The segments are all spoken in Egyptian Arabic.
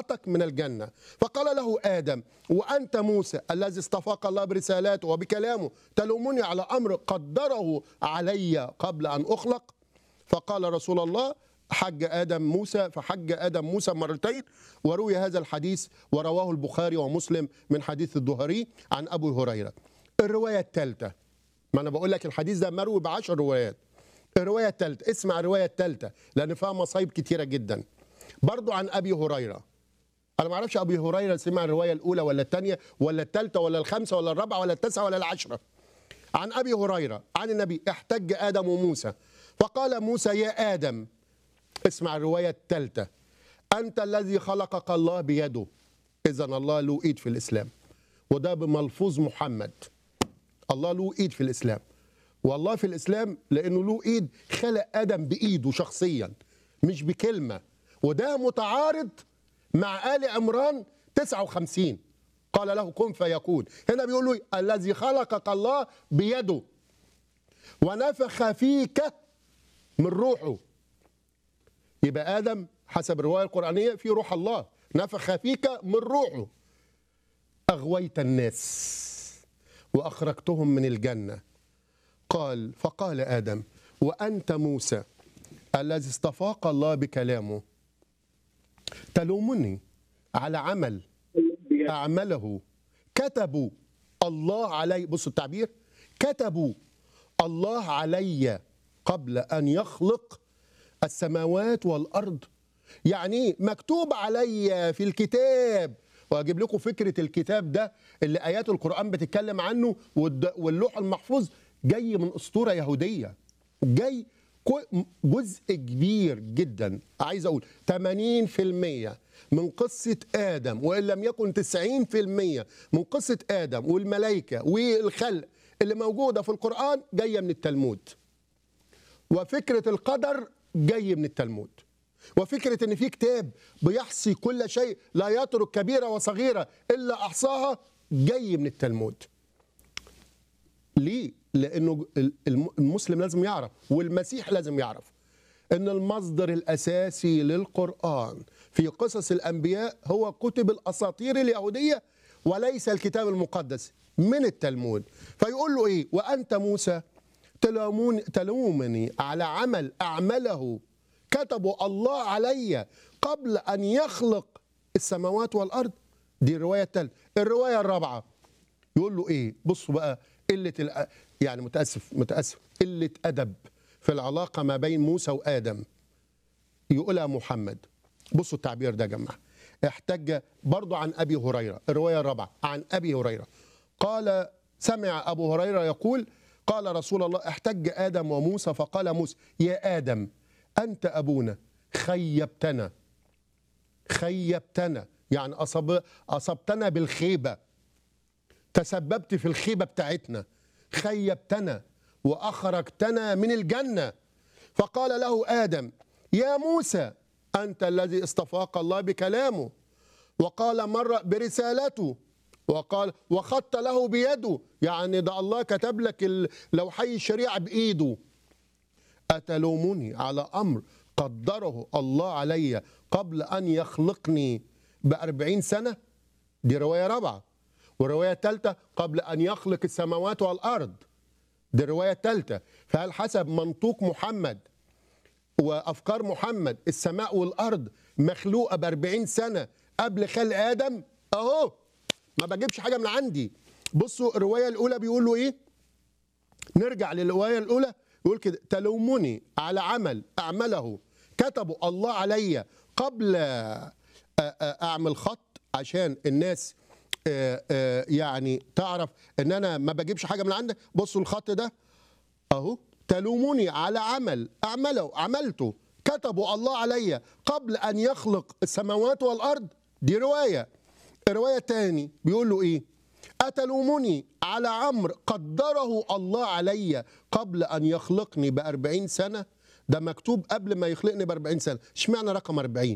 طلعتك من الجنة فقال له آدم وأنت موسى الذي اصطفاك الله برسالاته وبكلامه تلومني على أمر قدره علي قبل أن أخلق فقال رسول الله حج آدم موسى فحج آدم موسى مرتين وروي هذا الحديث ورواه البخاري ومسلم من حديث الدهري عن أبو هريرة الرواية الثالثة ما أنا بقول لك الحديث ده مروي بعشر روايات الرواية الثالثة اسمع الرواية الثالثة لأن فيها مصايب كتيرة جدا برضو عن أبي هريرة أنا ما أعرفش أبي هريرة سمع الرواية الأولى ولا الثانية ولا الثالثة ولا الخامسة ولا الرابعة ولا التاسعة ولا العشرة عن أبي هريرة عن النبي احتج آدم وموسى فقال موسى يا آدم اسمع الرواية الثالثة أنت الذي خلقك الله بيده إذا الله له إيد في الإسلام وده بملفوظ محمد الله له إيد في الإسلام والله في الإسلام لأنه له إيد خلق آدم بإيده شخصيا مش بكلمة وده متعارض مع آل عمران 59 قال له كن فيكون هنا بيقول له الذي خلقك الله بيده ونفخ فيك من روحه يبقى آدم حسب الرواية القرآنية في روح الله نفخ فيك من روحه أغويت الناس وأخرجتهم من الجنة قال فقال آدم وأنت موسى الذي استفاق الله بكلامه تلومني على عمل أعمله كتبوا الله علي بصوا التعبير كتبوا الله علي قبل أن يخلق السماوات والأرض يعني مكتوب علي في الكتاب وأجيب لكم فكرة الكتاب ده اللي آيات القرآن بتتكلم عنه واللوح المحفوظ جاي من أسطورة يهودية جاي جزء كبير جدا عايز أقول 80% من قصة آدم وإن لم يكن 90% من قصة آدم والملائكة والخلق اللي موجودة في القرآن جاية من التلمود وفكرة القدر جاي من التلمود وفكرة ان في كتاب بيحصي كل شيء لا يترك كبيرة وصغيرة الا احصاها جاي من التلمود ليه لانه المسلم لازم يعرف والمسيح لازم يعرف ان المصدر الاساسي للقرآن في قصص الانبياء هو كتب الاساطير اليهودية وليس الكتاب المقدس من التلمود فيقول له ايه وانت موسى تلوموني تلومني على عمل اعمله كتبوا الله علي قبل ان يخلق السماوات والارض دي الروايه الثالثه الروايه الرابعه يقول له ايه بصوا بقى قله الأ... يعني متاسف متاسف قله ادب في العلاقه ما بين موسى وادم يقولها محمد بصوا التعبير ده يا جماعه احتج برضه عن ابي هريره الروايه الرابعه عن ابي هريره قال سمع ابو هريره يقول قال رسول الله احتج ادم وموسى فقال موسى يا ادم انت ابونا خيبتنا خيبتنا يعني أصب اصبتنا بالخيبه تسببت في الخيبه بتاعتنا خيبتنا واخرجتنا من الجنه فقال له ادم يا موسى انت الذي اصطفاك الله بكلامه وقال مره برسالته وقال وخط له بيده يعني ده الله كتب لك لوحي الشريعة بإيده أتلومني على أمر قدره الله علي قبل أن يخلقني بأربعين سنة دي رواية رابعة ورواية ثالثة قبل أن يخلق السماوات والأرض دي رواية ثالثة فهل حسب منطوق محمد وأفكار محمد السماء والأرض مخلوقة بأربعين سنة قبل خلق آدم أهو ما بجيبش حاجه من عندي بصوا الروايه الاولى بيقول له ايه نرجع للروايه الاولى يقول كده تلومني على عمل اعمله كتبوا الله علي قبل اعمل خط عشان الناس يعني تعرف ان انا ما بجيبش حاجه من عندك بصوا الخط ده اهو تلومني على عمل اعمله عملته كتبوا الله علي قبل ان يخلق السماوات والارض دي روايه الرواية الثاني بيقول له إيه أتلومني على عمر قدره الله علي قبل أن يخلقني بأربعين سنة ده مكتوب قبل ما يخلقني بأربعين سنة اشمعنى رقم أربعين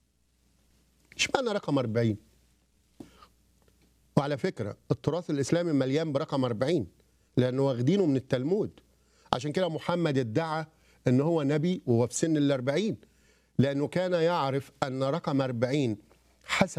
اشمعنى رقم أربعين وعلى فكرة التراث الإسلامي مليان برقم أربعين لأنه واخدينه من التلمود عشان كده محمد ادعى أنه هو نبي وهو في سن الأربعين لأنه كان يعرف أن رقم أربعين حسب